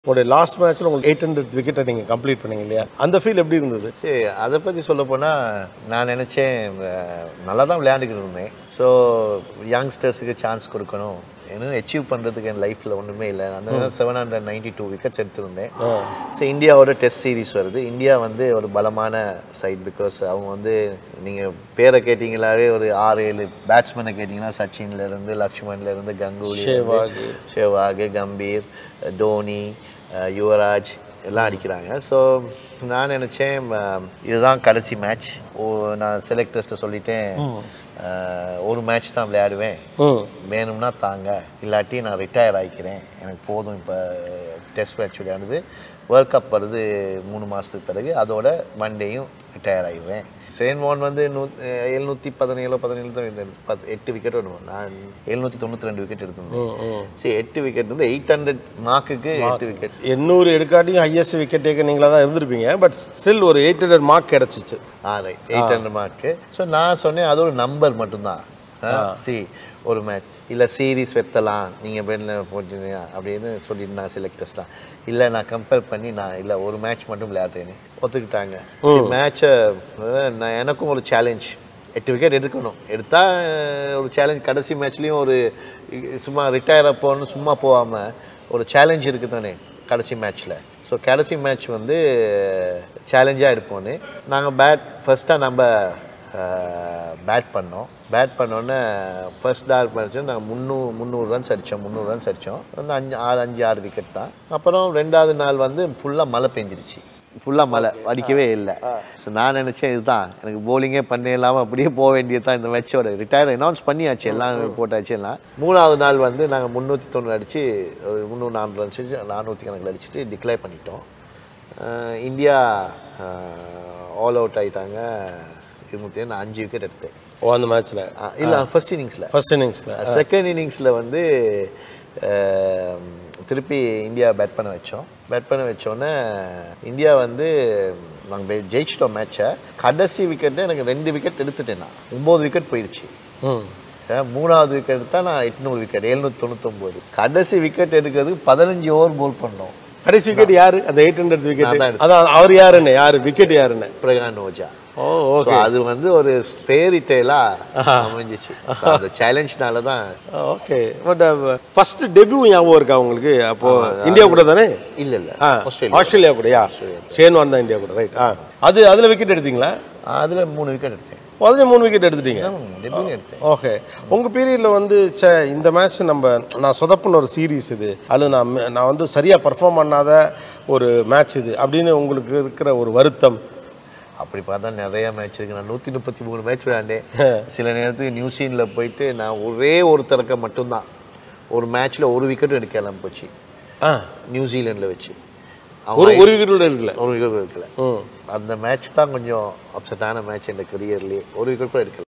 உங்களுடைய லாஸ்ட் மேட்ச்ல உங்களுக்கு எயிட் ஹண்ட்ரட் விக்கெட்டை நீங்கள் கம்ப்ளீட் பண்ணீங்க இல்லையா அந்த ஃபீல் எப்படி இருந்தது சரி அதை பற்றி சொல்ல போனால் நான் நினச்சேன் அஹ், நல்லா தான் விளையாண்டுக்கிட்டு இருந்தேன் ஸோ யங்ஸ்டர்ஸுக்கு சான்ஸ் கொடுக்கணும் இன்னும் அச்சீவ் பண்ணுறதுக்கு என் லைஃப்பில் ஒன்றுமே இல்லை அந்த seven hundred ninety two wickets எடுத்திருந்தேன் ஸோ இந்தியாவோட டெஸ்ட் சீரிஸ் வருது இந்தியா வந்து ஒரு பலமான சைட் பிகாஸ் அவங்க வந்து நீங்கள் பேரை கேட்டிங்களாவே ஒரு ஆறு ஏழு பேட்ஸ்மேனை கேட்டிங்கன்னா சச்சின்லேருந்து லக்ஷ்மண்லேருந்து கங்குலி ஷேவாக். ஷேவாக் கம்பீர் தோனி அஹ், யுவராஜ் எல்லாம் அடிக்கிறாங்க ஸோ நான் நினச்சேன் அஹ், இதுதான் கடைசி மேட்ச் ஓ நான் செலக்டர்ஸ்ட்டு சொல்லிட்டேன் அஹ், ஒரு மேட்ச் தான் விளையாடுவேன் ம் வேணும்னா தாங்க இல்லாட்டி நான் ரிட்டையர் ஆகிக்கிறேன் எனக்கு போதும் இப்போ டெஸ்ட் மேட்ச் விளையாடுது வேர்ல்ட் கப் வருது மூணு மாதத்துக்கு பிறகு அதோட மண்டேயும் ரிட்டையர் ஆகிடுவேன் சேன்வான் வந்து நூ எழுநூற்றி பதினேழோ பதினேழு தான் எடுத்து- பத்து எட்டு விக்கெட் விடுவோம் நான் எழுநூற்றி தொண்ணூற்றி ரெண்டு விக்கெட் எடுத்திருந்தேன் சரி எட்டு விக்கெட் வந்து எயிட் ஹண்ட்ரட் மார்க்குக்கு எட்டு விக்கெட் எண்ணூறு எடுக்காட்டியும் ஹையஸ்ட் விக்கெட் டேக்கர் நீங்களாக தான் இருந்திருப்பீங்க பட் ஸ்டில் ஒரு எயிட் ஹண்ட்ரட் மார்க் கிடச்சிச்சு ah right eight hundred mark so நான் சொன்னேன் அது ஒரு நம்பர் மட்டும்தான் சி ஒரு மேட்ச் இல்லை சீரீஸ் வெத்தலாம் நீங்கள் வெளில போட்டீங்க அப்படின்னு சொல்லிட்டு நான் செலக்டர்ஸ்லாம் இல்லை நான் கம்பேர் பண்ணி நான் இல்லை ஒரு மேட்ச் மட்டும் விளையாடுறேன்னு ஒத்துக்கிட்டாங்க மேட்சை நான் எனக்கும் ஒரு சேலஞ்ச் எட்டு விக்கெட் எடுக்கணும் எடுத்தா அஹ், ஒரு சேலஞ்ச் கடைசி மேட்ச்லேயும் ஒரு இ- சும்மா ரிட்டையர் அப்போன்னு சும்மா போகாமல் ஒரு சேலஞ்ச் இருக்குது தானே கடைசி மேட்ச்சில் ஸோ கடைசி மேட்ச் வந்து சேலஞ்சாக எடுப்போன்னு நாங்கள் பேட் ஃபஸ்ட்டாக நம்ம பேட் பண்ணோம் பேட் பண்ணோன்னே ஃபர்ஸ்ட் டார் மேட்ச்சு நாங்கள் முந்நூறு முந்நூறு ரன்ஸ் அடித்தோம் முந்நூறு ரன்ஸ் அடித்தோம் வந்து அஞ்சு ஆறு அஞ்சு ஆறு விக்கெட் தான் அப்புறம் ரெண்டாவது நாள் வந்து ஃபுல்லாக மழை பெஞ்சிருச்சு ஃபுல்லாக மழை அடிக்கவே இல்லை ஸோ நான் நினச்சேன் இதுதான் எனக்கு போலிங்கே பண்ண இல்லாமல் அப்படியே போக வேண்டியது தான் இந்த மேட்சோட ரிட்டையர் அனௌன்ஸ் பண்ணியாச்சு எல்லாம் போட்டாச்சு எல்லாம் மூணாவது நாள் வந்து நாங்கள் முந்நூற்றி தொண்ணூறு அடித்து ஒரு முந்நூறு நானூறு ரன்ஸ் நானூற்றி கணக்கில் அடிச்சுட்டு டிக்ளேர் பண்ணிட்டோம் அஹ் இந்தியா ஆல் அவுட் ஆயிட்டாங்க இருநூற்றி நான் அஞ்சு விக்கெட் எடுத்தேன் ஓ அந்த மேட்ச்சில் அஹ் இல்ல ஃபர்ஸ்ட் இன்னிங்ஸில் ஃபர்ஸ்ட் இன்னிங்ஸில் செகண்ட் இன்னிங்ஸில் வந்து அஹ், திருப்பி இந்தியா பேட் பண்ண வச்சோம் பேட் பண்ண வச்சோன்னே இந்தியா வந்து நாங்கள் ஜெயிச்சிட்டோம் மேட்சை கடைசி விக்கெட்டு எனக்கு ரெண்டு விக்கெட் எடுத்துட்டேன் நான் ஒம்பது விக்கெட் போயிடுச்சு ம் அஹ், மூணாவது விக்கெட் எடுத்தால் நான் எட்நூறு விக்கெட் எழுநூற்றி தொண்ணூத்தொம்பது கடைசி விக்கெட் எடுக்கிறதுக்கு பதினஞ்சு ஓவர் போல் பண்ணோம் கடைசி விக்கெட் யாரு அந்த எயிட் ஹண்ட்ரட் நான் விக்கெட் தான் எடுத்தேன். அதான் அவர் யாருன்னு யாரு விக்கெட் யாருன்னு Pragyan Ojha oh So, okay அது வந்து ஒரு ஃபேரி டெய்லாக அமைஞ்சிச்சு So, அந்த சேலஞ்ச்னால தான் ஓகே பட் ஃபர்ஸ்ட் டெபியூ ஞாபகம் இருக்கா உங்களுக்கு அப்போ இந்தியா கூட தானே இல்லை இல்லை ஆ ஆஸ்திரேலியா ஆஸ்திரேலியா கூடயா சேன்வான் தான் இந்தியா கூட ரைட் ஆ அது அதில் விக்கெட் எடுத்தீங்களா அதில் மூணு விக்கெட் எடுத்தேன் அதில் மூணு விக்கெட் எடுத்துட்டீங்க டெபியூன்னு எடுத்தேன் ஓகே உங்கள் பீரியடில் வந்து சே இந்த மேட்ச் நம்ம நான் சொதப்புன ஒரு சீரீஸ் இது அல்லது நான் ம- நான் வந்து சரியாக பர்ஃபார்ம் பண்ணாத ஒரு மேட்ச் இது அப்படின்னு உங்களுக்கு இருக்கிற ஒரு வருத்தம் அப்படி பார்த்தா நிறைய மேட்ச் இருக்கு நான் நூற்றி முப்பத்தி மூணு மேட்ச் விளையாண்டேன் சில நேரத்துக்கு நியூசிலாண்டில் போயிட்டு நான் ஒரே ஒரு தரக்க மட்டும்தான் ஒரு மேட்ச்சில் ஒரு விக்கெட்டும் எடுக்கலாம் போச்சு ஆ நியூசிலாண்டில் வச்சு ஒரு அவன் ஒரு விக்கெட் கூட இருக்குல்ல ஒரு விக்கெட் எடுக்கல ம் அந்த மேட்ச் தான் கொஞ்சம் அப்செட்டான மேட்ச் என் கரியர்லேயே ஒரு விக்கெட் கூட எடுக்கல